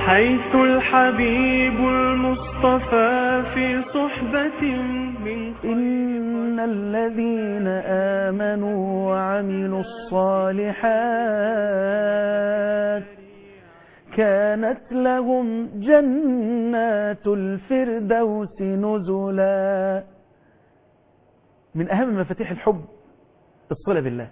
حيث الحبيب المصطفى في صحبة من إن الذين آمنوا وعملوا الصالحات كانت لهم جنات الفردوس نزلا من أهم مفاتيح الحب الصلة بالله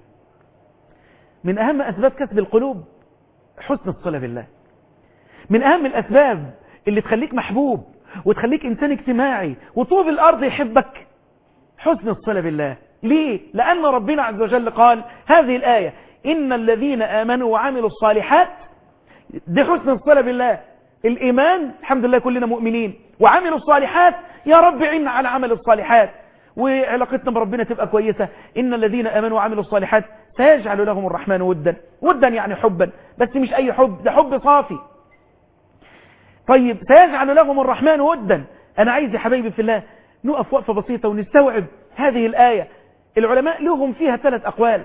من أهم أسباب كسب القلوب حسن الصلة بالله من أهم الأسباب اللي تخليك محبوب وتخليك إنسان اجتماعي وطوب الأرض يحبك حسن الصلة بالله ليه؟ لأن ربنا عز وجل قال هذه الآية إن الذين آمنوا وعملوا الصالحات دي حسن الصلة بالله الإيمان الحمد لله كلنا مؤمنين وعملوا الصالحات يا رب عنا على عمل الصالحات وعلاقتنا بربنا تبقى كويسة إن الذين آمنوا وعملوا الصالحات سيجعل لهم الرحمن ودا ودا يعني حبا بس مش أي حب ده حب صافي طيب سيجعل لهم الرحمن ودا أنا عايز يا حبايبي في الله نقف وقفة بسيطة ونستوعب هذه الآية العلماء لهم فيها ثلاث أقوال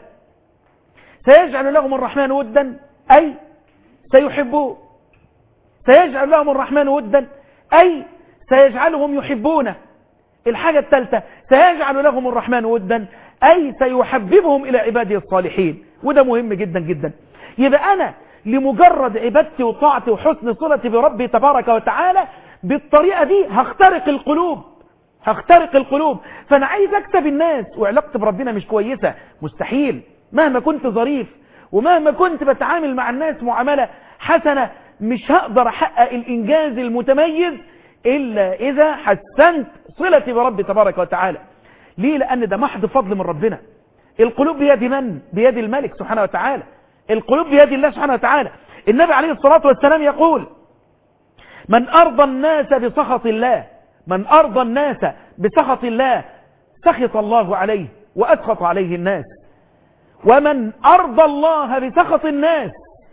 سيجعل لهم الرحمن ودا أي سيحبوه سيجعل لهم الرحمن ودا أي سيجعلهم يحبونه الحاجة الثالثة سيجعل لهم الرحمن ودا أي سيحببهم إلى عباده الصالحين وده مهم جدا جدا يبقى أنا لمجرد عبادتي وطاعتي وحسن صلتي بربي تبارك وتعالى بالطريقة دي هخترق القلوب هخترق القلوب فأنا عايز أكسب الناس وعلاقتي بربنا مش كويسة مستحيل مهما كنت ظريف ومهما كنت بتعامل مع الناس معاملة حسنة مش هقدر أحقق الإنجاز المتميز إلا إذا حسنت صلتي بربي تبارك وتعالى ليه لأن ده محض فضل من ربنا القلوب بيد من بيد الملك سبحانه وتعالى القلوب بيد الله سبحانه وتعالى النبي عليه الصلاة والسلام يقول من أرضى الناس بسخط الله من أرضى الناس بسخط الله سخط الله عليه وأسخط عليه الناس ومن أرضى الله بسخط الناس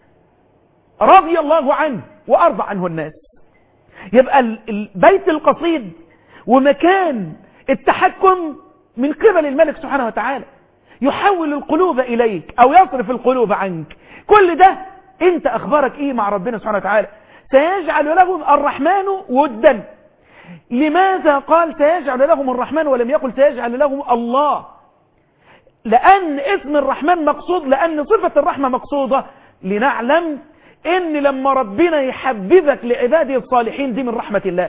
رضي الله عنه وأرضى عنه الناس يبقى البيت القصيد ومكان التحكم من قبل الملك سبحانه وتعالى يحول القلوب إليك أو يصرف القلوب عنك كل ده انت أخبارك إيه مع ربنا سبحانه وتعالى سيجعل لهم الرحمن ودا لماذا قال سيجعل لهم الرحمن ولم يقل سيجعل لهم الله لأن اسم الرحمن مقصود لأن صفة الرحمة مقصودة لنعلم ان لما ربنا يحببك لعباده الصالحين دي من رحمة الله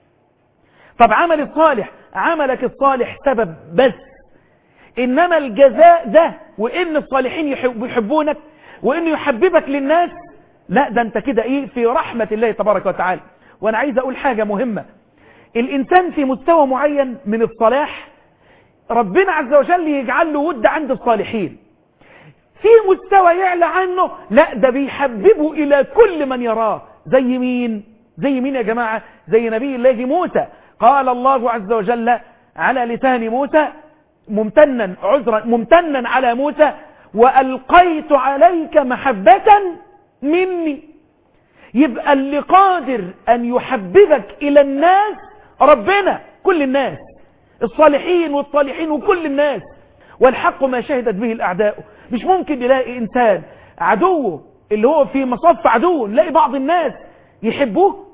طب عمل الصالح عملك الصالح سبب بس انما الجزاء ده وان الصالحين يحب يحبونك وانه يحببك للناس لا ده انت كده ايه في رحمة الله تبارك وتعالى وانا عايز اقول حاجة مهمة الانسان في مستوى معين من الصلاح ربنا عز وجل يجعل له ود عند الصالحين في مستوى يعلى عنه لا ده بيحببه الى كل من يراه زي مين زي مين يا جماعة زي نبي الله موسى قال الله عز وجل على لسان موسى ممتنا عذرا ممتنا على موسى وألقيت عليك محبة مني يبقى اللي قادر أن يحببك إلى الناس ربنا كل الناس الصالحين والطالحين وكل الناس والحق ما شهدت به الأعداء مش ممكن نلاقي إنسان عدوه اللي هو في مصف عدوه نلاقي بعض الناس يحبوه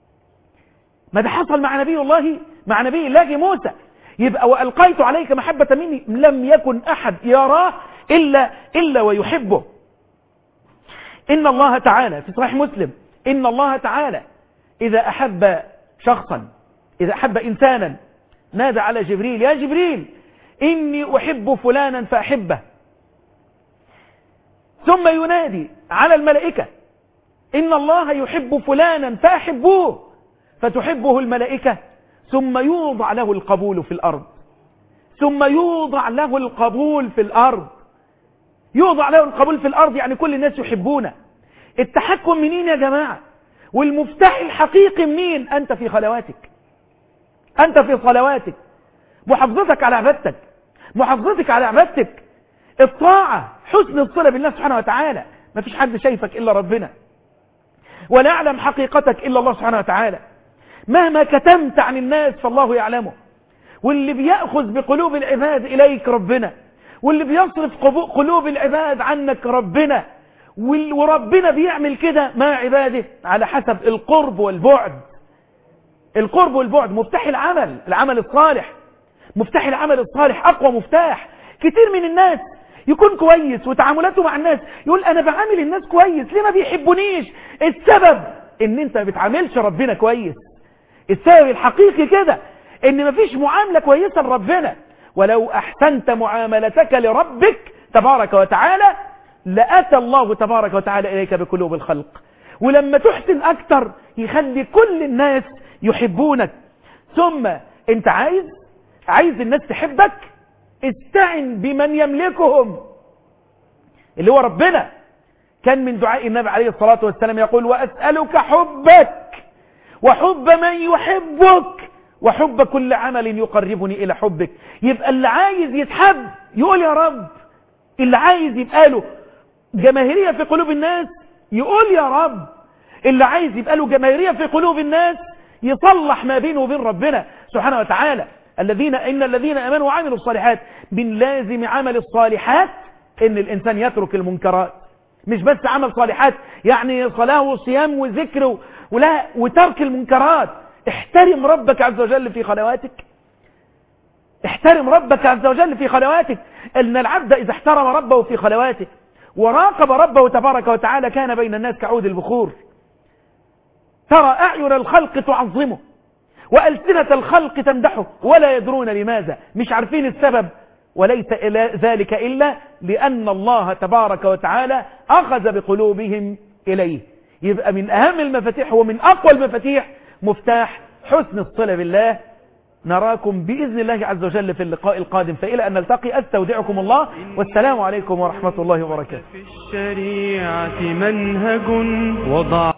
ما ده حصل مع نبي الله مع نبي الله موسى يبقى وألقيت عليك محبة مني لم يكن أحد يراه إلا, إلا ويحبه إن الله تعالى في صحيح مسلم إن الله تعالى إذا أحب شخصا إذا أحب إنسانا نادى على جبريل يا جبريل إني أحب فلانا فأحبه ثم ينادي على الملائكة إن الله يحب فلانا فأحبوه فتحبه الملائكة ثم يوضع له القبول في الأرض ثم يوضع له القبول في الأرض يوضع له القبول في الأرض يعني كل الناس يحبونه التحكم منين يا جماعة والمفتاح الحقيقي منين أنت في خلواتك أنت في صلواتك محافظتك على عبادتك محافظتك على عبادتك الطاعة حسن الصلة بالله سبحانه وتعالى ما فيش حد شايفك إلا ربنا ولا يعلم حقيقتك إلا الله سبحانه وتعالى مهما كتمت عن الناس فالله يعلمه واللي بيأخذ بقلوب العباد إليك ربنا واللي بيصرف قلوب العباد عنك ربنا وال- وربنا بيعمل كده مع عباده على حسب القرب والبعد القرب والبعد مفتاح العمل العمل الصالح مفتاح العمل الصالح أقوى مفتاح كتير من الناس يكون كويس وتعاملاته مع الناس يقول أنا بعامل الناس كويس ليه ما بيحبونيش السبب ان انت ما بتعاملش ربنا كويس السبب الحقيقي كده ان مفيش معاملة كويسة لربنا ولو احسنت معاملتك لربك تبارك وتعالى لأتى الله تبارك وتعالى إليك بقلوب الخلق ولما تحسن أكتر يخلي كل الناس يحبونك ثم انت عايز عايز الناس تحبك استعن بمن يملكهم اللي هو ربنا كان من دعاء النبي عليه الصلاة والسلام يقول وأسألك حبك وحب من يحبك وحب كل عمل يقربني إلى حبك يبقى اللي عايز يتحب يقول يا رب اللي عايز يبقى له جماهيرية في قلوب الناس يقول يا رب اللي عايز يبقى له جماهيرية في قلوب الناس يصلح ما بينه وبين ربنا سبحانه وتعالى الذين إن الذين أمنوا وعملوا الصالحات من لازم عمل الصالحات إن الإنسان يترك المنكرات مش بس عمل صالحات يعني صلاة وصيام وذكر ولا وترك المنكرات احترم ربك عز وجل في خلواتك احترم ربك عز وجل في خلواتك ان العبد اذا احترم ربه في خلواته وراقب ربه تبارك وتعالى كان بين الناس كعود البخور ترى اعين الخلق تعظمه والسنة الخلق تمدحه ولا يدرون لماذا مش عارفين السبب وليس ذلك إلا لأن الله تبارك وتعالى أخذ بقلوبهم إليه يبقى من أهم المفاتيح ومن أقوى المفاتيح مفتاح حسن الصلة بالله نراكم بإذن الله عز وجل في اللقاء القادم فإلى أن نلتقي أستودعكم الله والسلام عليكم ورحمة الله وبركاته في الشريعة منهج وضع